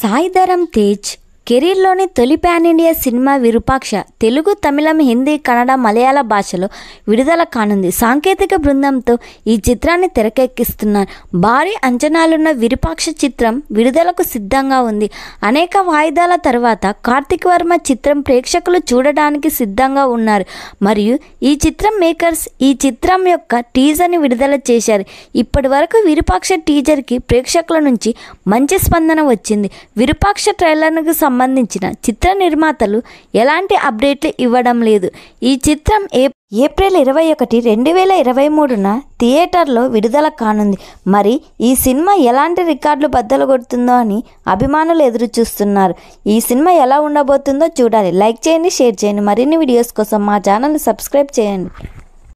సాయిధరం తేజ్ కెరీర్లోని తొలి pan India cinema Virupaksha Telugu తమిళం హిందీ కన్నడ మలయాళ భాషలో విడుదల కానుంది సాంకేతిక బృందంతో ఈ చిత్రాన్ని తెరకెక్కిస్తున్నారు భారీ అంచనాలున్న విరూపాక్ష చిత్రం విడుదలకు సిద్ధంగా ఉంది అనేక వాయిదాల తర్వాత కార్తిక్ వర్మ చిత్రం ప్రేక్షకులు చూడడానికి సిద్ధంగా ఉన్నారు మరియు ఈ చిత్రం మేకర్స్ ఈ చిత్రం యొక్క టీజర్ని విడుదల చేశారు ఇప్పటి వరకు విరూపాక్ష టీజర్కి ప్రేక్షకుల నుంచి మంచి స్పందన వచ్చింది విరూపాక్ష ట్రైలర్కు సంబంధించిన చిత్ర నిర్మాతలు ఎలాంటి అప్డేట్లు ఇవ్వడం లేదు ఈ చిత్రం ఏ ఏప్రిల్ ఇరవై ఒకటి రెండు వేల ఇరవై మూడున థియేటర్లో విడుదల కానుంది మరి ఈ సినిమా ఎలాంటి రికార్డులు బద్దలు కొడుతుందో అని అభిమానులు ఎదురు చూస్తున్నారు ఈ సినిమా ఎలా ఉండబోతుందో చూడాలి లైక్ చేయండి షేర్ చేయండి మరిన్ని వీడియోస్ కోసం మా ఛానల్ని సబ్స్క్రైబ్ చేయండి